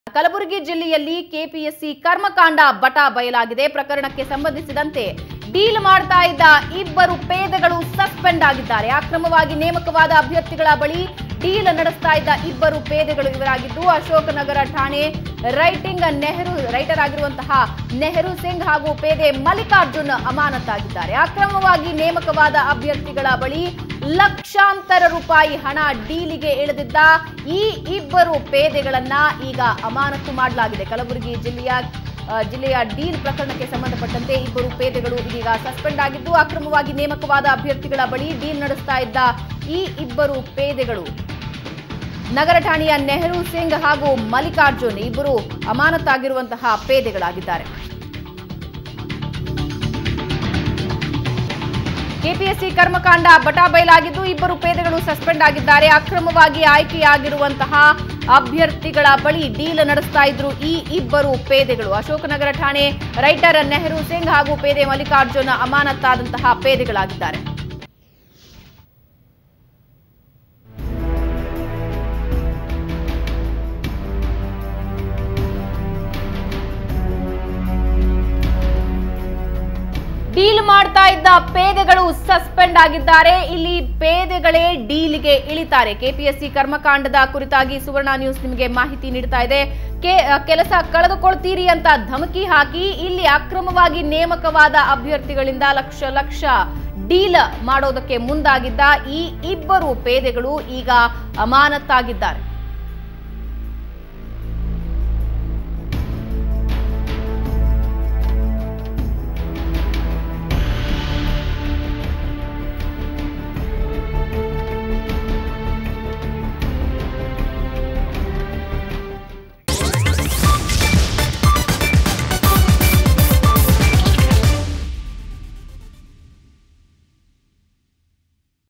ಕಲಬುರಗಿ ಜಿಲ್ಲೆಯಲ್ಲಿ KPSC ಕರ್ಮಕಾಂಡ but ಬಯಲಾಗಿದೆ ಪ್ರಕರಣಕ್ಕೆ ಸಂಬಂಧಿಸಿದಂತೆ ಡೀಲ್ ಮಾಡ್ತಾ ಇದ್ದ ಇಬ್ಬರು ಪೇದೆಗಳು ಸಸ್ಪೆಂಡ್ ಆಗಿದ್ದಾರೆ ಅಕ್ರಮವಾಗಿ ನೇಮಕವಾದ ಅಭ್ಯರ್ಥಿಗಳ ಬಳಿ ಡೀಲ್ ನಡೆಸ್ತಾ ಇದ್ದ ಇಬ್ಬರು ಪೇದೆಗಳು ಇವರಾಗಿದ್ದು ಅಶೋಕ್ ನಗರ ಠಾಣೆ ರೈಟಿಂಗ್ ನೆಹರು ರೈಟರ್ ಆಗಿರುವಂತಹ ನೆಹರು ಸಿಂಗ್ ಹಾಗೂ ಪೇದೆ ಮಲ್ಲಿಕಾರ್ಜುನ್ ಅಮಾನತಾಗಿದ್ದಾರೆ ಅಕ್ರಮವಾಗಿ ನೇಮಕವಾದ ಅಭ್ಯರ್ಥಿಗಳ ಬಳಿ ಲಕ್ಷಾಂತರ ರೂಪಾಯಿ ಹಣ ಡೀಲಿಗೆ ಇಳಿದಿದ್ದ ಈ ಇಬ್ಬರು ಪೇದೆಗಳನ್ನ ಈಗ ಅಮಾನತು ಮಾಡಲಾಗಿದೆ ಕಲಬುರಗಿ ಜಿಲ್ಲೆಯ ಆ, ಜಿಲ್ಲೆಯ ಡೀಲ್ ಪ್ರಕರಣಕ್ಕೆ ಸಂಬಂಧಪಟ್ಟಂತೆ ಇಬ್ಬರು ಪೇದೆಗಳು ಇದೀಗ ಸಸ್ಪೆಂಡ್ ಆಗಿದ್ದು ಅಕ್ರಮವಾಗಿ ನೇಮಕವಾದ ಅಭ್ಯರ್ಥಿಗಳ ಬಳಿ ಡೀಲ್ ನಡೆಸ್ತಾ ಇದ್ದ ಈ ಇಬ್ಬರು ಪೇದೆಗಳು ನಗರ ಠಾಣೆಯ ನೆಹರು ಸಿಂಗ್ ಹಾಗೂ ಮಲ್ಲಿಕಾರ್ಜುನ್ ಇಬ್ಬರು ಅಮಾನತಾಗಿರುವಂತಹ ಪೇದೆಗಳಾಗಿದ್ದಾರೆ ಕೆಪಿಎಸ್ಸಿ ಕರ್ಮಕಾಂಡ ಬಟಾ ಬಯಲಾಗಿದ್ದು ಇಬ್ಬರು ಪೇದೆಗಳು ಸಸ್ಪೆಂಡ್ ಆಗಿದ್ದಾರೆ ಅಕ್ರಮವಾಗಿ ಆಯ್ಕೆಯಾಗಿರುವಂತಹ ಅಭ್ಯರ್ಥಿಗಳ ಬಳಿ ಡೀಲ್ ನಡೆಸ್ತಾ ಇದ್ರು ಈ ಇಬ್ಬರು ಪೇದೆಗಳು ಅಶೋಕನಗರ ಠಾಣೆ ರೈಟರ್ ನೆಹರು ಸಿಂಗ್ ಹಾಗೂ ಪೇದೆ ಮಲ್ಲಿಕಾರ್ಜುನ್ ಅಮಾನತಾದಂತಹ ಪೇದೆಗಳಾಗಿದ್ದಾರೆ ಡೀಲ್ ಮಾಡ್ತಾ ಇದ್ದ ಪೇದೆಗಳು ಸಸ್ಪೆಂಡ್ ಆಗಿದ್ದಾರೆ ಇಲ್ಲಿ ಪೇದೆಗಳೇ ಡೀಲ್ಗೆ ಇಳಿತಾರೆ ಕೆಪಿಎಸ್ಸಿ ಕರ್ಮಕಾಂಡದ ಕುರಿತಾಗಿ ಸುವರ್ಣ ನ್ಯೂಸ್ ನಿಮಗೆ ಮಾಹಿತಿ ನೀಡ್ತಾ ಇದೆ ಕೆ- ಕೆಲಸ ಕಳೆದುಕೊಳ್ತೀರಿ ಅಂತ ಧಮಕಿ ಹಾಕಿ ಇಲ್ಲಿ ಅಕ್ರಮವಾಗಿ ನೇಮಕವಾದ ಅಭ್ಯರ್ಥಿಗಳಿಂದ ಲಕ್ಷ ಲಕ್ಷ ಡೀಲ್ ಮಾಡೋದಕ್ಕೆ ಮುಂದಾಗಿದ್ದ ಈ ಇಬ್ಬರು ಪೇದೆಗಳು ಈಗ ಅಮಾನತ್ತಾಗಿದ್ದಾರೆ